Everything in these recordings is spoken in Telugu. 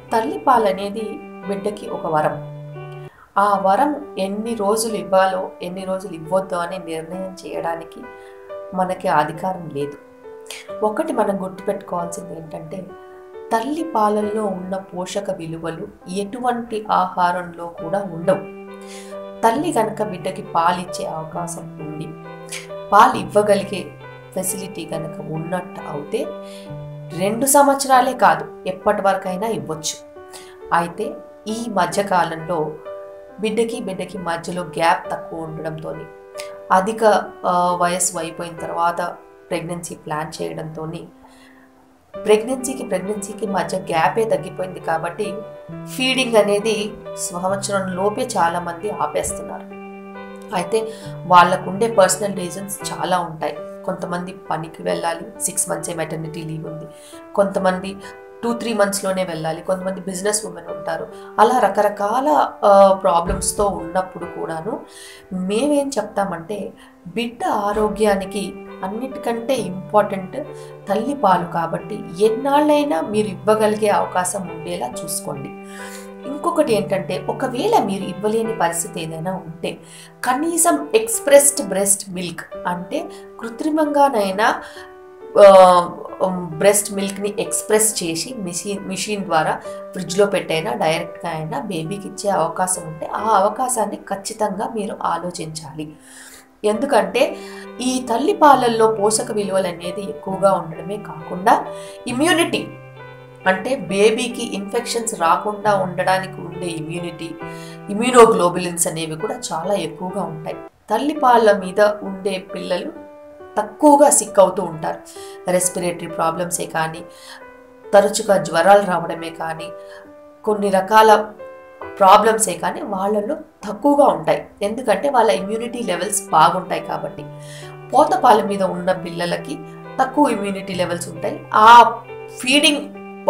తల్లిపాలు అనేది బిడ్డకి ఒక వరం ఆ వరం ఎన్ని రోజులు ఇవ్వాలో ఎన్ని రోజులు ఇవ్వద్దు అని నిర్ణయం చేయడానికి మనకి అధికారం లేదు ఒకటి మనం గుర్తుపెట్టుకోవాల్సింది ఏంటంటే తల్లి పాలల్లో ఉన్న పోషక విలువలు ఎటువంటి ఆహారంలో కూడా ఉండవు తల్లి కనుక బిడ్డకి పాలిచ్చే అవకాశం ఉంది పాలు ఇవ్వగలిగే ఫెసిలిటీ కనుక ఉన్నట్టు అవుతే రెండు సంవత్సరాలే కాదు ఎప్పటి వరకైనా ఇవ్వచ్చు అయితే ఈ మధ్యకాలంలో బిడ్డకి బిడ్డకి మధ్యలో గ్యాప్ తక్కువ ఉండడంతో అధిక ఆ, వయస్సు అయిపోయిన తర్వాత ప్రెగ్నెన్సీ ప్లాన్ చేయడంతో ప్రెగ్నెన్సీకి ప్రెగ్నెన్సీకి మధ్య గ్యాపే తగ్గిపోయింది కాబట్టి ఫీడింగ్ అనేది సంవత్సరం లోపే చాలామంది ఆపేస్తున్నారు అయితే వాళ్ళకుండే పర్సనల్ రీజన్స్ చాలా ఉంటాయి కొంతమంది పనికి వెళ్ళాలి సిక్స్ మంత్సే మెటర్నిటీ లీవ్ ఉంది కొంతమంది టూ త్రీ మంత్స్లోనే వెళ్ళాలి కొంతమంది బిజినెస్ ఉమెన్ ఉంటారు అలా రకరకాల ప్రాబ్లమ్స్తో ఉన్నప్పుడు కూడాను మేమేం చెప్తామంటే బిడ్డ ఆరోగ్యానికి అన్నిటికంటే ఇంపార్టెంట్ తల్లి పాలు కాబట్టి ఎన్నాళ్ళైనా మీరు ఇవ్వగలిగే అవకాశం ఉండేలా చూసుకోండి ఇంకొకటి ఏంటంటే ఒకవేళ మీరు ఇవ్వలేని పరిస్థితి ఏదైనా ఉంటే కనీసం ఎక్స్ప్రెస్డ్ బ్రెస్ట్ మిల్క్ అంటే కృత్రిమంగానైనా బ్రెస్ట్ మిల్క్ని ఎక్స్ప్రెస్ చేసి మిషన్ మిషన్ ద్వారా ఫ్రిడ్జ్లో పెట్టైనా డైరెక్ట్గా అయినా బేబీకి ఇచ్చే అవకాశం ఉంటే ఆ అవకాశాన్ని ఖచ్చితంగా మీరు ఆలోచించాలి ఎందుకంటే ఈ తల్లి పాలల్లో పోషక విలువలు అనేది ఎక్కువగా ఉండడమే కాకుండా ఇమ్యూనిటీ అంటే బేబీకి ఇన్ఫెక్షన్స్ రాకుండా ఉండడానికి ఉండే ఇమ్యూనిటీ ఇమ్యూనోగ్లోబులిన్స్ అనేవి కూడా చాలా ఎక్కువగా ఉంటాయి తల్లి పాల మీద ఉండే పిల్లలు తక్కువగా సిక్ అవుతూ ఉంటారు రెస్పిరేటరీ ప్రాబ్లమ్సే కానీ తరచుగా జ్వరాలు రావడమే కానీ కొన్ని రకాల ప్రాబ్లమ్సే కానీ వాళ్ళలో తక్కువగా ఉంటాయి ఎందుకంటే వాళ్ళ ఇమ్యూనిటీ లెవెల్స్ బాగుంటాయి కాబట్టి పోత పాల మీద ఉన్న పిల్లలకి తక్కువ ఇమ్యూనిటీ లెవెల్స్ ఉంటాయి ఆ ఫీడింగ్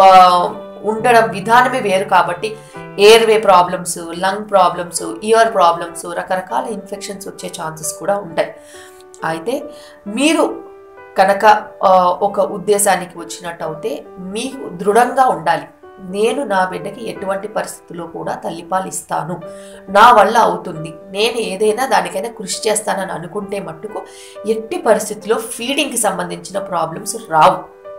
ఉండడం విధానమే వేరు కాబట్టి airway problems lung problems ear problems రకరకాల ఇన్ఫెక్షన్స్ వచ్చే ఛాన్సెస్ కూడా ఉంటాయి అయితే మీరు కనుక ఆ, ఒక ఉద్దేశానికి వచ్చినట్టు అయితే మీకు దృఢంగా ఉండాలి నేను నా బిడ్డకి ఎటువంటి పరిస్థితుల్లో కూడా తల్లిపాలు ఇస్తాను నా వల్ల అవుతుంది నేను ఏదైనా దానికైనా కృషి చేస్తానని అనుకుంటే మట్టుకు ఎట్టి పరిస్థితుల్లో ఫీడింగ్కి సంబంధించిన ప్రాబ్లమ్స్ రావు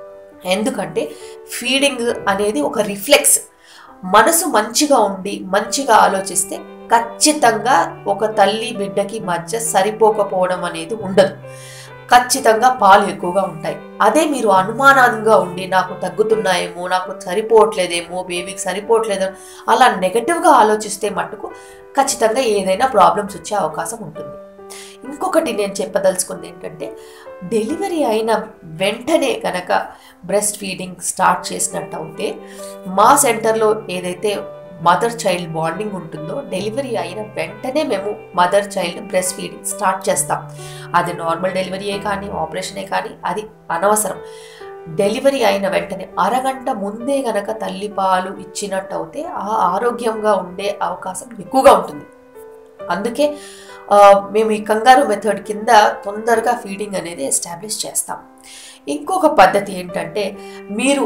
ఎందుకంటే ఫీడింగ్ అనేది ఒక రిఫ్లెక్స్ మనసు మంచిగా ఉండి మంచిగా ఆలోచిస్తే ఖచ్చితంగా ఒక తల్లి బిడ్డకి మధ్య సరిపోకపోవడం అనేది ఉండదు ఖచ్చితంగా పాలు ఎక్కువగా ఉంటాయి అదే మీరు అనుమానంగా ఉండి నాకు తగ్గుతున్నాయేమో నాకు సరిపోవట్లేదేమో బేబీకి సరిపోవట్లేదు అలా నెగటివ్గా ఆలోచిస్తే మట్టుకు ఖచ్చితంగా ఏదైనా ప్రాబ్లమ్స్ వచ్చే అవకాశం ఉంటుంది ఇంకొకటి నేను చెప్పదలుచుకుంది ఏంటంటే డెలివరీ అయిన వెంటనే కనుక బ్రెస్ట్ ఫీడింగ్ స్టార్ట్ చేసినట్టు అయితే మా సెంటర్లో ఏదైతే మదర్ చైల్డ్ బాండింగ్ ఉంటుందో డెలివరీ అయిన వెంటనే మేము mother child breastfeeding start చేస్తాం అది నార్మల్ డెలివరీయే కానీ ఆపరేషనే కానీ అది అనవసరం డెలివరీ అయిన వెంటనే అరగంట ముందే గనక తల్లి పాలు ఇచ్చినట్టు అయితే ఆ ఆరోగ్యంగా ఉండే అవకాశం ఎక్కువగా ఉంటుంది అందుకే ఆ, మేము ఈ కంగారు మెథడ్ కింద తొందరగా ఫీడింగ్ అనేది ఎస్టాబ్లిష్ చేస్తాం ఇంకొక పద్ధతి ఏంటంటే మీరు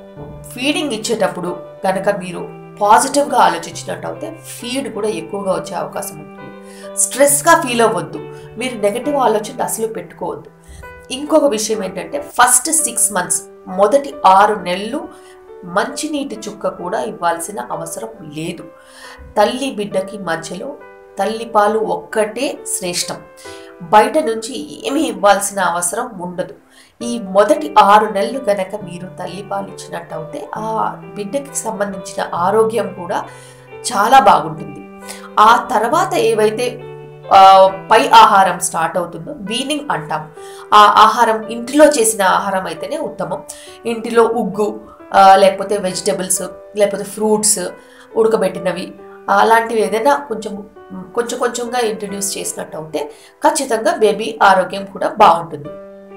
ఫీడింగ్ ఇచ్చేటప్పుడు కనుక మీరు పాజిటివ్గా ఆలోచించినట్టు అయితే ఫీడ్ కూడా ఎక్కువగా వచ్చే అవకాశం ఉంటుంది స్ట్రెస్గా ఫీల్ అవ్వద్దు మీరు నెగటివ్ ఆలోచన అసలు పెట్టుకోవద్దు ఇంకొక విషయం ఏంటంటే ఫస్ట్ సిక్స్ మంత్స్ మొదటి ఆరు నెలలు మంచినీటి చుక్క కూడా ఇవ్వాల్సిన అవసరం లేదు తల్లి బిడ్డకి మధ్యలో తల్లి పాలు ఒక్కటే శ్రేష్టం బయట నుంచి ఏమీ ఇవ్వాల్సిన అవసరం ఉండదు ఈ మొదటి ఆరు నెలలు కనుక మీరు తల్లిపాలు ఇచ్చినట్టు అయితే ఆ బిడ్డకి సంబంధించిన ఆరోగ్యం కూడా చాలా బాగుంటుంది ఆ తర్వాత ఏవైతే ఆ, పై ఆహారం స్టార్ట్ అవుతుందో వీనింగ్ అంటాం ఆ ఆహారం ఇంటిలో చేసిన ఆహారం అయితేనే ఉత్తమం ఇంటిలో ఉగ్గు ఆ, లేకపోతే వెజిటబుల్స్ లేకపోతే ఫ్రూట్స్ ఉడకబెట్టినవి అలాంటివి ఏదైనా కొంచెం కొంచెం కొంచెంగా ఇంట్రడ్యూస్ చేసినట్టు అయితే ఖచ్చితంగా బేబీ ఆరోగ్యం కూడా బాగుంటుంది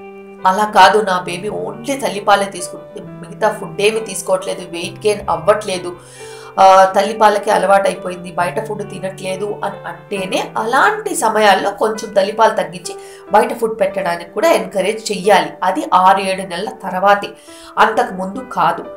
అలా కాదు నా బేబీ ఓన్లీ తల్లిపాలే తీసుకుంటుంది మిగతా ఫుడ్ ఏమి తీసుకోవట్లేదు వెయిట్ గెయిన్ అవ్వట్లేదు ఆ, తల్లిపాలకి అలవాటు అయిపోయింది బయట ఫుడ్ తినట్లేదు అని అంటేనే అలాంటి సమయాల్లో కొంచెం తల్లిపాలు తగ్గించి బయట ఫుడ్ పెట్టడానికి కూడా ఎంకరేజ్ చెయ్యాలి అది ఆరు ఏడు నెలల తర్వాతే అంతకు ముందు కాదు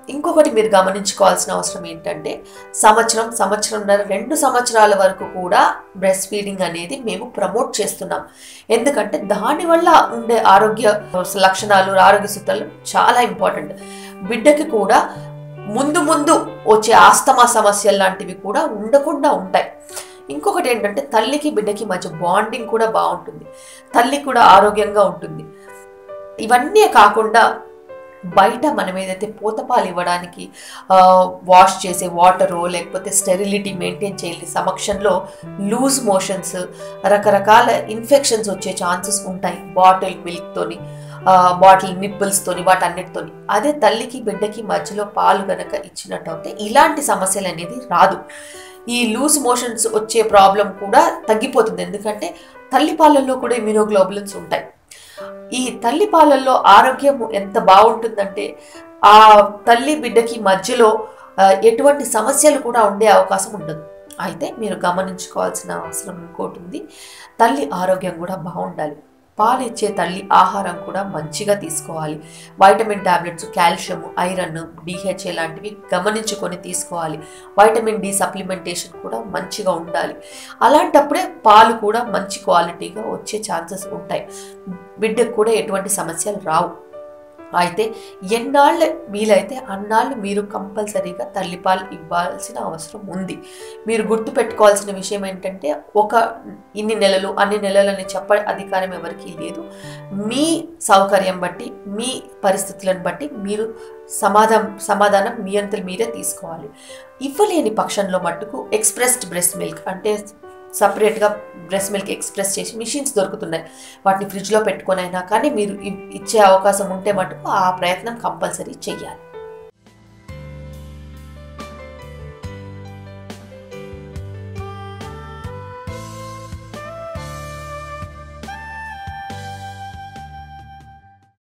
ఇంకొకటి మీరు గమనించుకోవాల్సిన అవసరం ఏంటంటే సంవత్సరం సంవత్సరంన్నర రెండు సంవత్సరాల వరకు కూడా బ్రెస్ట్ ఫీడింగ్ అనేది మేము ప్రమోట్ చేస్తున్నాం ఎందుకంటే దానివల్ల ఉండే ఆరోగ్య లక్షణాలు ఆరోగ్య సూత్రాలు చాలా ఇంపార్టెంట్ బిడ్డకి కూడా ముందు ముందు వచ్చే ఆస్తమా సమస్యలు లాంటివి కూడా ఉండకుండా ఉంటాయి ఇంకొకటి ఏంటంటే తల్లికి బిడ్డకి మధ్య బాండింగ్ కూడా బాగుంటుంది తల్లి కూడా ఆరోగ్యంగా ఉంటుంది ఇవన్నీ కాకుండా బయట మనం ఏదైతే పూతపాలు ఇవ్వడానికి వాష్ చేసే వాటరు లేకపోతే స్టెరిలిటీ మెయింటైన్ చేయాలి సమక్షంలో లూజ్ మోషన్స్ రకరకాల ఇన్ఫెక్షన్స్ వచ్చే ఛాన్సెస్ ఉంటాయి బాటిల్ మిల్క్తోని బాటిల్ నిప్పుల్స్తోని వాటన్నిటితోని అదే తల్లికి బిడ్డకి మధ్యలో పాలు గనక ఇచ్చినట్టు అయితే ఇలాంటి సమస్యలు అనేది రాదు ఈ లూజ్ మోషన్స్ వచ్చే ప్రాబ్లం కూడా తగ్గిపోతుంది ఎందుకంటే తల్లి పాలల్లో కూడా ఇమ్యూనోగ్లోబులిన్స్ ఉంటాయి ఈ తల్లి పాలల్లో ఆరోగ్యం ఎంత బాగుంటుందంటే ఆ తల్లి బిడ్డకి మధ్యలో ఆ, ఎటువంటి సమస్యలు కూడా ఉండే అవకాశం ఉండదు అయితే మీరు గమనించుకోవాల్సిన అవసరం ఇంకోటి ఉంది తల్లి ఆరోగ్యం కూడా బాగుండాలి పాలు ఇచ్చే తల్లి ఆహారం కూడా మంచిగా తీసుకోవాలి vitamin tablets calcium iron DHA లాంటివి గమనించుకొని తీసుకోవాలి వైటమిన్ డి సప్లిమెంటేషన్ కూడా మంచిగా ఉండాలి అలాంటప్పుడే పాలు కూడా మంచి క్వాలిటీగా వచ్చే ఛాన్సెస్ ఉంటాయి బిడ్డకు కూడా ఎటువంటి సమస్యలు రావు అయితే ఎన్నాళ్ళు వీలైతే అన్నాళ్ళు మీరు కంపల్సరీగా తల్లిపాలు ఇవ్వాల్సిన అవసరం ఉంది మీరు గుర్తు పెట్టుకోవాల్సిన విషయం ఏంటంటే ఒక ఇన్ని నెలలు అన్ని నెలలని చెప్ప అధికారం ఎవరికీ లేదు మీ సౌకర్యం బట్టి మీ పరిస్థితులను బట్టి మీరు సమాధానం సమాధానం మీ అంతలు మీరే తీసుకోవాలి ఇవ్వలేని పక్షంలో మట్టుకు ఎక్స్ప్రెస్డ్ బ్రెస్ట్ మిల్క్ అంటే సపరేట్గా బ్రెస్ట్ మిల్క్ ఎక్స్ప్రెస్ చేసి మిషన్స్ దొరుకుతున్నాయి వాటిని ఫ్రిడ్జ్లో పెట్టుకొని అయినా కానీ మీరు ఇ- ఇచ్చే అవకాశం ఉంటే మటుకు ఆ ప్రయత్నం కంపల్సరీ చెయ్యాలి